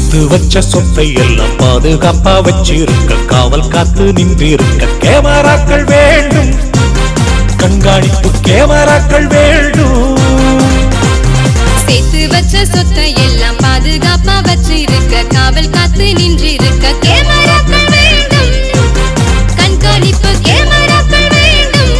சேர்த்து வச்ச சொத்தை எல்லாம் பாதுகாப்பா வச்சிருக்க காவல் காத்து நின்றிருக்க கேமராக்கள் வேண்டும் கண்காணிப்பு கேமராக்கள் வேண்டும் சேர்த்து வச்ச சொத்தை எல்லாம் பாதுகாப்பா வச்சிருக்க காவல் காத்து நின்றிருக்க கேமராக்கள் வேண்டும் கண்காணிப்பு கேமராக்கள் வேண்டும்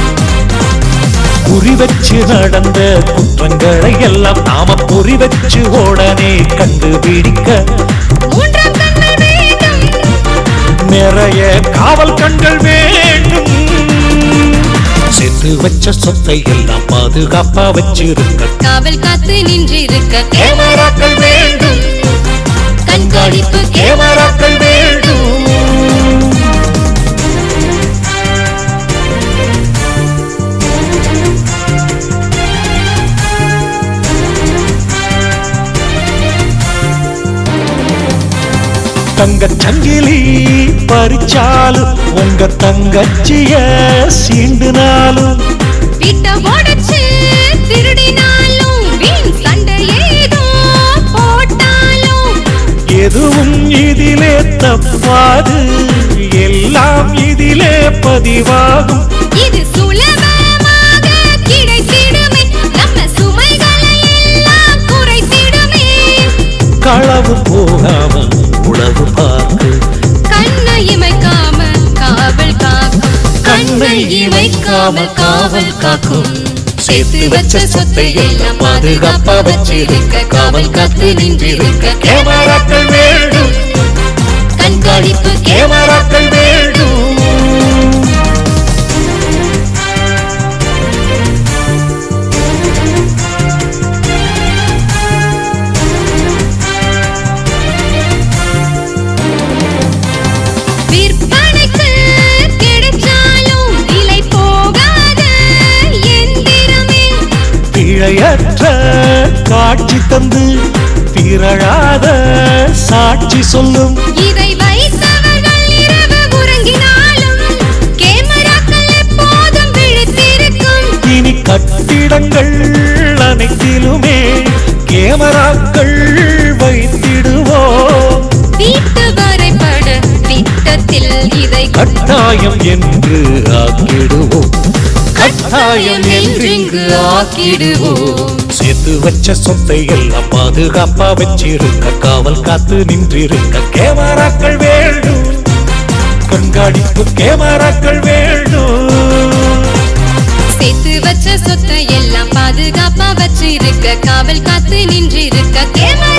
குறி வச்சு நடந்த குற்றங்களை எல்லாம் நாம குறி வச்சு உடனே கண்டுபிடிக்க மூன்றாம் கண்கள் வேண்டும் நிறைய காவல் கண்கள் வேண்டும் சேர்த்து வச்ச சொத்தை எல்லாம் பாதுகாப்பா வச்சிருக்க காவல் காத்து நின்றிருக்க கேமராக்கள் வேண்டும் கண்காணிப்பு கேமராக்கள் வேண்டும் தங்க சங்கிலி பறிச்சாலும் உங்க தங்கச்சிய சீண்டுனாலும் வீட்டை உடைச்சு திருடினாலும் வீண் சண்டை ஏதோ போட்டாலும் எதுவும் இதிலே தப்பாது எல்லாம் இதிலே பதிவாகும் இது சுலபமாக கிடைத்திடுமே நம்ம சுமைகளை எல்லாம் குறைத்திடுமே களவு போகாம உளவு பார்த்து கண்ணை இமைக்காம காவல் காக்கும் கண்ணை இமைக்காமல் காவல் காக்கும். சேர்த்து வச்ச சொத்தை எல்லாம் பாதுகாப்பா வச்சிருக்க காவல் காத்து நின்றிருக்க கேமராக்கள் வேண்டும் கண்காணிப்பு கேமராக்கள் வேண்டும் விற்பனைக்கு கிடைச்சாலும் விலை போகாத எந்திரமே பிழையற்ற காட்சி தந்து திரளாத சாட்சி சொல்லும் இதை வைத்தவர்கள் இரவு உறங்கினாலும் கேமராக்கள் எப்போதும் விழித்திருக்கும் இனி கட்டிடங்கள் அனைத்திலுமே கேமராக்கள் வைத்திடுவோம் வீட்டு வரைபட திட்டத்தில் இதை கட்டாயம் என்று ஆக்கிடுவோம் கட்டாயம் என்று இங்கு ஆக்கிடுவோம் சேர்த்து வச்ச சொத்தை எல்லாம் பாதுகாப்பா வச்சிருக்க காவல் காத்து நின்றிருக்க கேமராக்கள் வேண்டும் கண்காணிப்பு கேமராக்கள் வேண்டும் சேர்த்து வச்ச சொத்தை எல்லாம் பாதுகாப்பா வச்சிருக்க காவல் காத்து நின்றிருக்க கேமரா